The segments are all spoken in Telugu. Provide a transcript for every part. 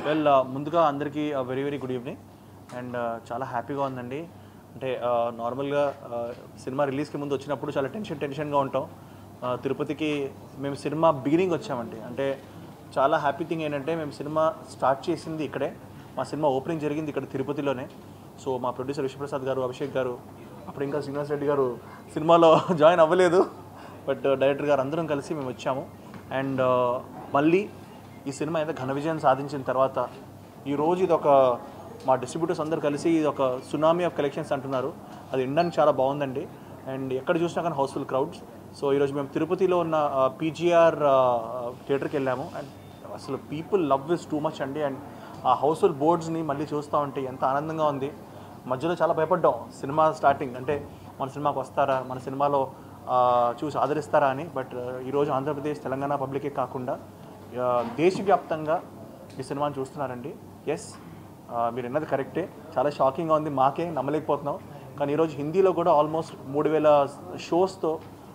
వెల్ ముందుగా అందరికీ very very good evening and చాలా హ్యాపీగా ఉందండి అంటే నార్మల్గా సినిమా రిలీజ్కి ముందు వచ్చినప్పుడు చాలా టెన్షన్ టెన్షన్గా ఉంటాం Uh, తిరుపతికి మేము సినిమా బిగినింగ్ వచ్చామండి అంటే చాలా హ్యాపీ థింగ్ ఏంటంటే మేము సినిమా స్టార్ట్ చేసింది ఇక్కడే మా సినిమా ఓపెనింగ్ జరిగింది ఇక్కడ తిరుపతిలోనే సో మా ప్రొడ్యూసర్ విశ్వప్రసాద్ గారు అభిషేక్ గారు అప్పుడు ఇంకా శ్రీనివాస్ రెడ్డి గారు సినిమాలో జాయిన్ అవ్వలేదు బట్ డైరెక్టర్ గారు అందరం కలిసి మేము వచ్చాము అండ్ మళ్ళీ ఈ సినిమా ఏదో ఘన విజయం సాధించిన తర్వాత ఈరోజు ఇది ఒక మా డిస్ట్రిబ్యూటర్స్ అందరూ కలిసి ఇది ఒక సునామీ ఆఫ్ కలెక్షన్స్ అంటున్నారు అది వినడానికి చాలా బాగుందండి అండ్ ఎక్కడ చూసినా కానీ హౌస్ఫుల్ క్రౌడ్స్ సో ఈరోజు మేము తిరుపతిలో ఉన్న పీజీఆర్ థియేటర్కి వెళ్ళాము అండ్ అసలు people love is too much అండి అండ్ ఆ హౌస్ఫుల్ బోర్డ్స్ని మళ్ళీ చూస్తూ ఉంటే ఎంత ఆనందంగా ఉంది మధ్యలో చాలా భయపడ్డాం సినిమా స్టార్టింగ్ అంటే మన సినిమాకి వస్తారా మన సినిమాలో ఆ, చూసి ఆదరిస్తారా అని బట్ ఈరోజు ఆంధ్రప్రదేశ్ తెలంగాణ పబ్లికే కాకుండా ఆ, దేశవ్యాప్తంగా ఈ సినిమాని చూస్తున్నారండి ఎస్ మీరు విన్నది కరెక్టే చాలా షాకింగ్గా ఉంది మాకే నమ్మలేకపోతున్నాం కానీ ఈరోజు హిందీలో కూడా ఆల్మోస్ట్ మూడు వేల షోస్తో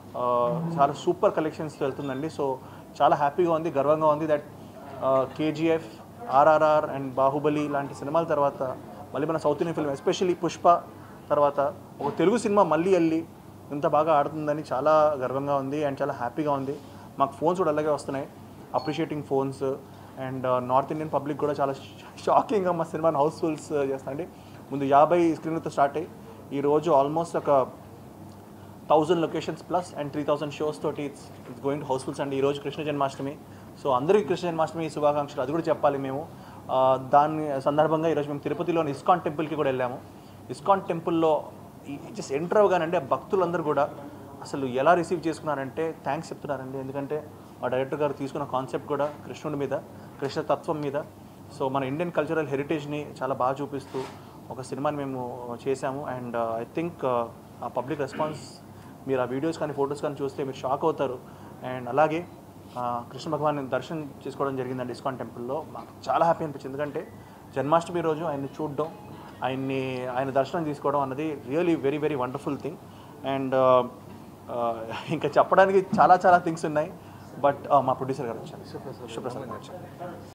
చాలా సూపర్ కలెక్షన్స్ వెళ్తుందండి సో చాలా హ్యాపీగా ఉంది గర్వంగా ఉంది that KGF RRR and Baahubali లాంటి సినిమాల తర్వాత మళ్ళీ మన south Indian film especially Pushpa తర్వాత ఒక తెలుగు సినిమా మళ్ళీ వెళ్ళి ఇంత బాగా ఆడుతుందని చాలా గర్వంగా ఉంది అండ్ చాలా హ్యాపీగా ఉంది మాకు ఫోన్స్ కూడా అలాగే వస్తున్నాయి appreciating phones and north Indian public కూడా చాలా షాకింగ్గా మా సినిమాని హౌస్ఫుల్స్ చేస్తాండి ముందు యాభై స్క్రీన్లతో స్టార్ట్ అయ్యి ఈరోజు ఆల్మోస్ట్ ఒక thousand locations plus and three thousand shows తోటి ఇట్స్ ఇట్స్ గోయింగ్ హౌస్ఫుల్స్ అండి ఈరోజు కృష్ణ జన్మాష్టమి సో అందరికీ కృష్ణ జన్మాష్టమి శుభాకాంక్షలు అది కూడా చెప్పాలి మేము ఆ, దాని సందర్భంగా ఈరోజు మేము తిరుపతిలోని ఇస్కాన్ టెంపుల్కి కూడా వెళ్ళాము ఇస్కాన్ టెంపుల్లో జస్ట్ ఎంటర్ అవగానంటే భక్తులందరూ కూడా అసలు ఎలా రిసీవ్ చేసుకున్నారంటే థ్యాంక్స్ చెప్తున్నారండి ఎందుకంటే మా డైరెక్టర్ గారు తీసుకున్న కాన్సెప్ట్ కూడా కృష్ణుడి మీద కృష్ణ తత్వం మీద సో మన ఇండియన్ కల్చరల్ హెరిటేజ్ని చాలా బాగా చూపిస్తూ ఒక సినిమాని మేము చేశాము అండ్ ఐ థింక్ ఆ పబ్లిక్ రెస్పాన్స్ మీరు ఆ వీడియోస్ కానీ ఫొటోస్ కానీ చూస్తే మీరు షాక్ అవుతారు అండ్ అలాగే ఆ, కృష్ణ భగవాన్ దర్శనం చేసుకోవడం జరిగిందండి ఇస్కాన్ టెంపుల్లో మాకు చాలా హ్యాపీ అనిపించింది ఎందుకంటే జన్మాష్టమి రోజు ఆయన్ని చూడడం ఆయన్ని ఆయన దర్శనం తీసుకోవడం అన్నది really very very wonderful thing and ఇంకా చెప్పడానికి చాలా చాలా థింగ్స్ ఉన్నాయి బట్ మా ప్రొడ్యూసర్ గారు వచ్చారు విశ్వప్రసాద్ గారు వచ్చారు